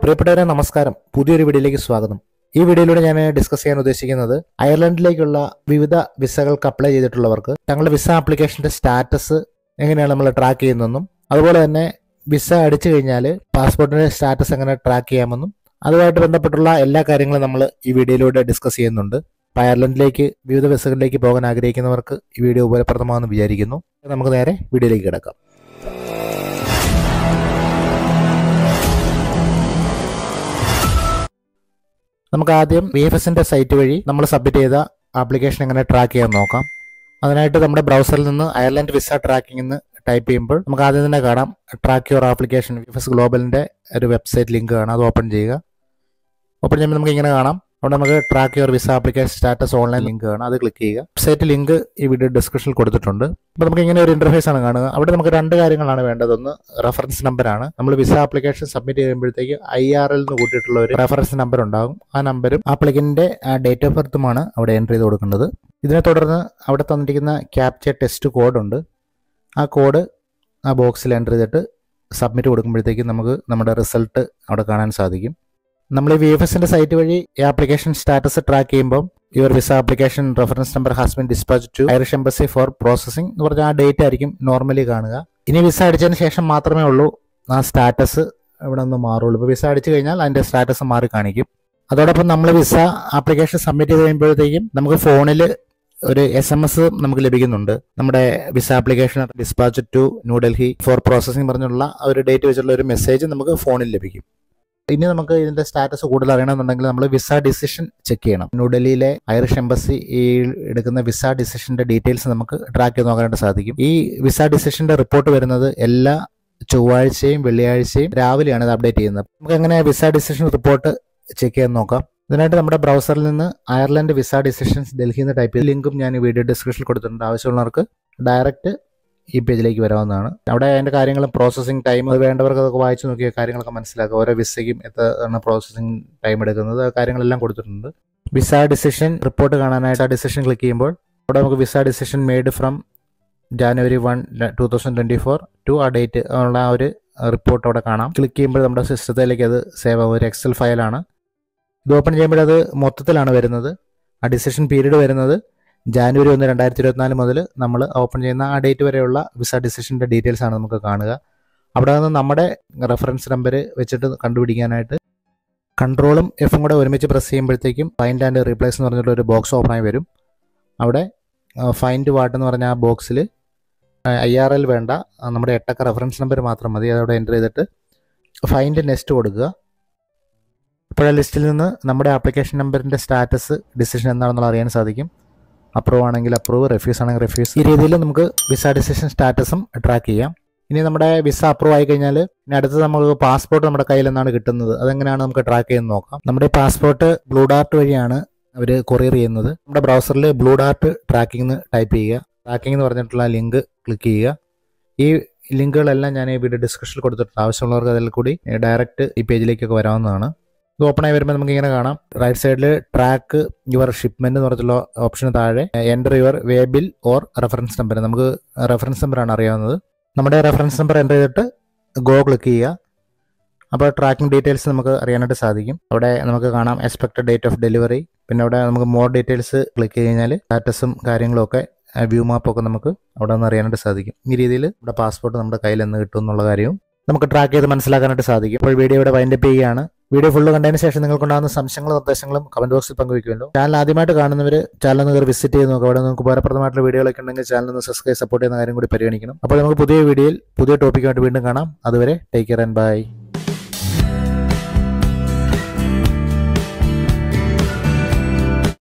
പ്രിയപ്പെട്ടവരെ നമസ്കാരം പുതിയൊരു വീഡിയോയിലേക്ക് സ്വാഗതം ഈ വീഡിയോയിലൂടെ ഞാൻ ഡിസ്കസ് ചെയ്യാൻ ഉദ്ദേശിക്കുന്നത് അയർലൻഡിലേക്കുള്ള വിവിധ വിസകൾക്ക് അപ്ലൈ ചെയ്തിട്ടുള്ളവർക്ക് തങ്ങളുടെ വിസ ആപ്ലിക്കേഷന്റെ സ്റ്റാറ്റസ് എങ്ങനെയാണ് നമ്മൾ ട്രാക്ക് ചെയ്യുന്നതെന്നും അതുപോലെ തന്നെ വിസ അടിച്ചു കഴിഞ്ഞാൽ പാസ്പോർട്ടിന്റെ സ്റ്റാറ്റസ് എങ്ങനെ ട്രാക്ക് ചെയ്യാമെന്നും അതുമായിട്ട് ബന്ധപ്പെട്ടുള്ള എല്ലാ കാര്യങ്ങളും നമ്മൾ ഈ വീഡിയോയിലൂടെ ഡിസ്കസ് ചെയ്യുന്നുണ്ട് അപ്പോൾ അയർലൻഡിലേക്ക് വിവിധ വിസകളിലേക്ക് പോകാൻ ആഗ്രഹിക്കുന്നവർക്ക് ഈ വീഡിയോ ഉപകാരപ്രദമാണെന്ന് വിചാരിക്കുന്നു നമുക്ക് നേരെ വീഡിയോയിലേക്ക് കിടക്കാം നമുക്ക് ആദ്യം വി എഫ് എസിന്റെ സൈറ്റ് വഴി നമ്മൾ സബ്മിറ്റ് ചെയ്ത ആപ്ലിക്കേഷൻ എങ്ങനെ ട്രാക്ക് ചെയ്യാൻ നോക്കാം അതിനായിട്ട് നമ്മുടെ ബ്രൗസറിൽ നിന്ന് അയർലൻഡ് വിസ ട്രാക്കിംഗ് എന്ന് ടൈപ്പ് ചെയ്യുമ്പോൾ നമുക്ക് ആദ്യം തന്നെ കാണാം track your application V F S ഗ്ലോബലിന്റെ ഒരു വെബ്സൈറ്റ് ലിങ്ക് കാണാം അത് ഓപ്പൺ ചെയ്യുക ഓപ്പൺ ചെയ്യുമ്പോൾ നമുക്ക് ഇങ്ങനെ കാണാം അവിടെ നമുക്ക് track your visa application status online link കാണാം അത് ക്ലിക്ക് ചെയ്യുക വെബ്സൈറ്റ് ലിങ്ക് ഈ വീഡിയോ ഡിസ്ക്രിപ്ഷനിൽ കൊടുത്തിട്ടുണ്ട് അപ്പോൾ നമുക്ക് ഇങ്ങനെ ഒരു ഇന്റർഫേസ് ആണ് കാണുക അവിടെ നമുക്ക് രണ്ട് കാര്യങ്ങളാണ് വേണ്ടത് ഒന്ന് റെഫറൻസ് നമ്പറാണ് നമ്മൾ വിസ ആപ്ലിക്കേഷൻ സബ്മിറ്റ് ചെയ്യുമ്പോഴത്തേക്ക് ഐ ആർ എൽ എന്ന് കൂട്ടിയിട്ടുള്ള ഒരു റെഫറൻസ് നമ്പർ ഉണ്ടാകും ആ നമ്പരും ആപ്ലിക്കന്റിന്റെ ഡേറ്റ് ഓഫ് ബർത്തുമാണ് അവിടെ എൻ്റർ ചെയ്ത് കൊടുക്കേണ്ടത് ഇതിനെ തുടർന്ന് അവിടെ തന്നിരിക്കുന്ന ക്യാപ്ചർ ടെസ്റ്റ് കോഡ് ഉണ്ട് ആ കോഡ് ആ ബോക്സിൽ എൻ്റർ ചെയ്തിട്ട് സബ്മിറ്റ് കൊടുക്കുമ്പോഴത്തേക്ക് നമുക്ക് നമ്മുടെ റിസൾട്ട് അവിടെ കാണാൻ സാധിക്കും നമ്മൾ ഈ വി എഫ് എസിന്റെ സൈറ്റ് വഴി ഈ ആപ്ലിക്കേഷൻ സ്റ്റാറ്റസ് ട്രാക്ക് ചെയ്യുമ്പോൾ your visa application reference number has been dispatch to Irish embassy for processing എന്ന് പറഞ്ഞാൽ ആ ഡേറ്റ് ആയിരിക്കും നോർമലി കാണുക ഇനി വിസ അടിച്ചതിന് ശേഷം മാത്രമേ ഉള്ളൂ ആ സ്റ്റാറ്റസ് ഇവിടെ നിന്ന് മാറുള്ളൂ ഇപ്പോൾ വിസ അടിച്ചു കഴിഞ്ഞാൽ അതിന്റെ സ്റ്റാറ്റസ് മാറി കാണിക്കും അതോടൊപ്പം നമ്മൾ വിസ ആപ്ലിക്കേഷൻ സബ്മിറ്റ് ചെയ്ത് കഴിയുമ്പോഴത്തേക്കും നമുക്ക് ഫോണിൽ ഒരു എസ് എം എസ് നമുക്ക് ലഭിക്കുന്നുണ്ട് നമ്മുടെ visa application dispatch to New Delhi for processing പറഞ്ഞുള്ള ആ ഒരു ഡേറ്റ് വെച്ചുള്ള ഒരു മെസ്സേജ് നമുക്ക് ഫോണിൽ ലഭിക്കും ഇനി നമുക്ക് ഇതിന്റെ സ്റ്റാറ്റസ് കൂടുതൽ അറിയണമെന്നുണ്ടെങ്കിൽ നമ്മൾ വിസ ഡിസിഷൻ ചെക്ക് ചെയ്യണം ന്യൂഡൽഹിയിലെ ഐറിഷ് എംബസി ഈ എടുക്കുന്ന വിസ ഡിസിഷന്റെ ഡീറ്റെയിൽസ് നമുക്ക് ട്രാക്ക് ചെയ്ത് നോക്കാനായിട്ട് സാധിക്കും ഈ വിസ ഡിസിഷന്റെ റിപ്പോർട്ട് വരുന്നത് എല്ലാ ചൊവ്വാഴ്ചയും വെള്ളിയാഴ്ചയും രാവിലെയാണ് ഇത് അപ്ഡേറ്റ് ചെയ്യുന്നത് നമുക്ക് എങ്ങനെ വിസ ഡിസിഷൻ റിപ്പോർട്ട് ചെക്ക് ചെയ്യാൻ നോക്കാം ഇതിനായിട്ട് നമ്മുടെ ബ്രൗസറിൽ നിന്ന് അയർലൻഡ് വിസ ഡിസിഷൻസ് ഡൽഹി എന്ന് ടൈപ്പ് ചെയ്ത് ലിങ്കും ഞാൻ ഈ വീഡിയോ ഡിസ്ക്രിപ്ഷനിൽ കൊടുത്തിട്ടുണ്ട് ആവശ്യമുള്ളവർക്ക് ഡയറക്റ്റ് ഈ പേജിലേക്ക് വരാവുന്നതാണ് അവിടെ അതിന്റെ കാര്യങ്ങളും പ്രോസസ്സിംഗ് ടൈം അത് വേണ്ടവർക്ക് അതൊക്കെ വായിച്ചു നോക്കിയ കാര്യങ്ങളൊക്കെ മനസ്സിലാക്കുക ഓരോ വിസയ്ക്കും എത്ര പ്രോസസ്സിംഗ് ടൈം എടുക്കുന്നത് ആ കാര്യങ്ങളെല്ലാം കൊടുത്തിട്ടുണ്ട് വിസ ഡിസിഷൻ റിപ്പോർട്ട് കാണാനായിട്ട് ആ ഡിസിഷൻ ക്ലിക്ക് ചെയ്യുമ്പോൾ അവിടെ നമുക്ക് visa decision made from January one two thousand twenty four to ആ ഡേറ്റ് ഉള്ള ആ ഒരു റിപ്പോർട്ട് അവിടെ കാണാം ക്ലിക്ക് ചെയ്യുമ്പോൾ നമ്മുടെ സിസ്റ്റത്തിലേക്ക് അത് സേവ് ആവും ഒരു എക്സൽ ഫയലാണ് ഇത് ഓപ്പൺ ചെയ്യുമ്പോൾ അത് മൊത്തത്തിലാണ് വരുന്നത് ആ ഡിസിഷൻ പീരീഡ് വരുന്നത് ജാനുവരി ഒന്ന് രണ്ടായിരത്തി ഇരുപത്തിനാല് മുതൽ നമ്മൾ ഓപ്പൺ ചെയ്യുന്ന ആ ഡേറ്റ് വരെയുള്ള വിസ ഡിസിഷൻ്റെ ഡീറ്റെയിൽസ് ആണ് നമുക്ക് കാണുക അവിടെ നിന്ന് നമ്മുടെ റെഫറൻസ് നമ്പർ വെച്ചിട്ട് കണ്ടുപിടിക്കാനായിട്ട് കൺട്രോളും എഫും കൂടെ ഒരുമിച്ച് പ്രസ് ചെയ്യുമ്പോഴത്തേക്കും ഫൈൻഡ് ആൻഡ് റീപ്ലേസ് എന്ന് പറഞ്ഞിട്ടുള്ള ഒരു ബോക്സ് ഓപ്പൺ ആയി വരും അവിടെ ഫൈൻഡ് വാട്ട് എന്ന് പറഞ്ഞ ആ ബോക്സിൽ ഐ ആർ എൽ വേണ്ട നമ്മുടെ എട്ടക്ക റെഫറൻസ് നമ്പർ മാത്രം മതി അതവിടെ എൻ്റർ ചെയ്തിട്ട് ഫൈൻഡ് നെക്സ്റ്റ് കൊടുക്കുക ഇപ്പോൾ ആ ലിസ്റ്റിൽ നിന്ന് നമ്മുടെ ആപ്ലിക്കേഷൻ നമ്പറിൻ്റെ സ്റ്റാറ്റസ് ഡിസിഷൻ എന്താണെന്നുള്ള അറിയാൻ സാധിക്കും അപ്രൂവ് ആണെങ്കിൽ അപ്രൂവ് റെഫ്യൂസ് ആണെങ്കിൽ റെഫ്യൂസ് ഈ രീതിയിൽ നമുക്ക് വിസ ഡിസിഷൻ സ്റ്റാറ്റസും ട്രാക്ക് ചെയ്യാം ഇനി നമ്മുടെ വിസ അപ്രൂവ് ആയി കഴിഞ്ഞാൽ ഇനി അടുത്തത് നമുക്ക് പാസ്പോർട്ട് നമ്മുടെ കയ്യിൽ നിന്നാണ് കിട്ടുന്നത് അതെങ്ങനെയാണ് നമുക്ക് ട്രാക്ക് ചെയ്യുന്നത് നോക്കാം നമ്മുടെ പാസ്പോർട്ട് ബ്ലൂ ഡാർട്ട് വഴിയാണ് അവർ കൊറിയർ ചെയ്യുന്നത് നമ്മുടെ ബ്രൗസറിൽ ബ്ലൂ ഡാർട്ട് ട്രാക്കിംഗ് എന്ന് ടൈപ്പ് ചെയ്യുക ട്രാക്കിംഗ് എന്ന് പറഞ്ഞിട്ടുള്ള ലിങ്ക് ക്ലിക്ക് ചെയ്യുക ഈ ലിങ്കുകളെല്ലാം ഞാൻ ഈ വീഡിയോ ഡിസ്ക്രിപ്ഷനിൽ കൊടുത്തിട്ടുണ്ട് ആവശ്യമുള്ളവർക്ക് അതിൽ കൂടി ഡയറക്റ്റ് ഈ പേജിലേക്കൊക്കെ വരാവുന്നതാണ് ഇത് ഓപ്പൺ ആയി വരുമ്പോൾ നമുക്ക് ഇങ്ങനെ കാണാം റൈറ്റ് സൈഡിൽ ട്രാക്ക് യുവർ ഷിപ്മെന്റ് എന്ന് പറഞ്ഞിട്ടുള്ള ഓപ്ഷന് താഴെ enter your waybill or reference number നമുക്ക് റെഫറൻസ് നമ്പറാണ് അറിയാവുന്നത് നമ്മുടെ റെഫറൻസ് നമ്പർ എൻ്റർ ചെയ്തിട്ട് ഗോ ക്ലിക്ക് ചെയ്യുക അപ്പോൾ ട്രാക്കിംഗ് ഡീറ്റെയിൽസ് നമുക്ക് അറിയാനായിട്ട് സാധിക്കും അവിടെ നമുക്ക് കാണാം എക്സ്പെക്റ്റഡ് ഡേറ്റ് ഓഫ് ഡെലിവറി പിന്നെ അവിടെ നമുക്ക് മോർ ഡീറ്റെയിൽസ് ക്ലിക്ക് ചെയ്ത് കഴിഞ്ഞാൽ സ്റ്റാറ്റസും കാര്യങ്ങളും ഒക്കെ വ്യൂ മാപ്പൊക്കെ നമുക്ക് അവിടെ നിന്ന് അറിയാനായിട്ട് സാധിക്കും ഈ രീതിയിൽ നമ്മുടെ പാസ്പോർട്ട് നമ്മുടെ കയ്യിൽ എന്ന് കിട്ടും എന്നുള്ള കാര്യവും നമുക്ക് ട്രാക്ക് ചെയ്ത് മനസ്സിലാക്കാനായിട്ട് സാധിക്കും ഇപ്പോൾ വീഡിയോ ഇവിടെ വൈൻഡപ്പ് ചെയ്യുകയാണ് വീഡിയോ ഫുള്ള് കണ്ടതിന് ശേഷം നിങ്ങൾക്കുണ്ടാകുന്ന സംശയങ്ങളും നിർദ്ദേശങ്ങളും കമന്റ് ബോക്സിൽ പങ്കുവയ്ക്കുമല്ലോ ചാനൽ ആദ്യമായിട്ട് കാണുന്നവർ ചാനൽ ഒന്ന് കയറി വിസിറ്റ് ചെയ്ത് നോക്കുക അവിടെ നിങ്ങൾക്ക് ഉപകാരപ്രദമായിട്ടുള്ള വീഡിയോകളൊക്കെ ഉണ്ടെങ്കിൽ ചാനൽ ഒന്ന് സബ്സ്ക്രൈബ് സപ്പോർട്ട് ചെയ്യുന്ന കാര്യം കൂടി പരിഗണിക്കണം അപ്പോൾ നമുക്ക് പുതിയ വീഡിയോയിൽ പുതിയ ടോപ്പിക്കുമായിട്ട് വീണ്ടും കാണാം അതുവരെ ടേക്ക് കെയർ ആൻഡ് ബൈ